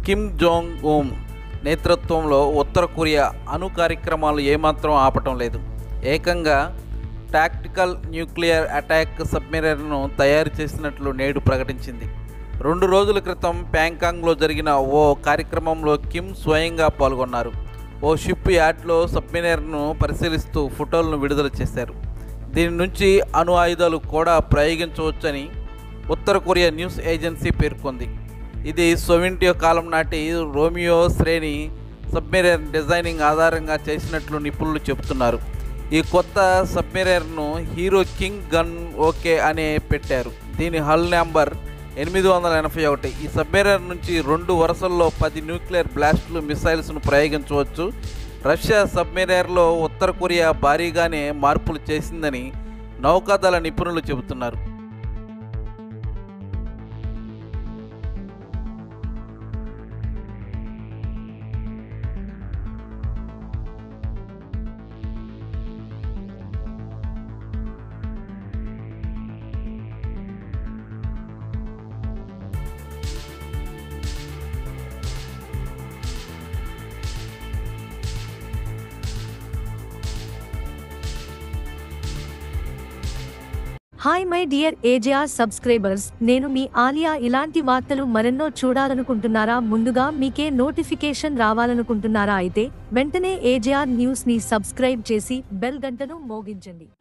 Kim Jong ఉమ్ నేతృత్వంలో ఉత్తర Korea అణు కార్యక్రమాలు ఏమాత్రం ఆపటం లేదు ఏకంగా టాక్టికల్ న్యూక్లియర్ అటాక్ సబ్మెరైన్ను తయారు చేసినట్లు నేడు ప్రకటించింది రెండు రోజుల క్రితం ప్యాంకాంగ్లో జరిగిన ఓ కార్యక్రమంలో కిమ్ స్వయంగా పాల్గొన్నారు ఓ షిప్ యార్డ్లో సబ్మెరైన్ను పరిశీలిస్తూ ఫోటోలను విడుదల చేశారు దీని నుంచి అణు ఆయుధాలు కూడా ప్రయోగించవచ్చని ఉత్తర కొరియా న్యూస్ ఏజెన్సీ పేర్కొంది ఇది సోవింటియో కాలం నాటి రోమియో శ్రేణి సబ్మెరైన్ డిజైనింగ్ ఆధారంగా చేసినట్లు నిపుణులు చెబుతున్నారు ఈ కొత్త సబ్మెరైన్ను హీరో కింగ్ గన్ ఓకే అనే పెట్టారు దీని హల్ నెంబర్ ఎనిమిది వందల ఎనభై ఒకటి ఈ సబ్మెరైన్ నుంచి రెండు వరుసల్లో పది న్యూక్లియర్ బ్లాస్ట్లు మిసైల్స్ను ప్రయోగించవచ్చు రష్యా సబ్మెరైన్లో ఉత్తర కొరియా భారీగానే మార్పులు చేసిందని నౌకాదళ నిపుణులు చెబుతున్నారు hi my dear AJR subscribers నేను మీ ఆలియా ఇలాంటి వార్తలు మరెన్నో చూడాలనుకుంటున్నారా ముందుగా మీకే నోటిఫికేషన్ రావాలనుకుంటున్నారా అయితే వెంటనే ఏజేఆర్ న్యూస్ ని సబ్స్క్రైబ్ చేసి బెల్ గంటను మోగించండి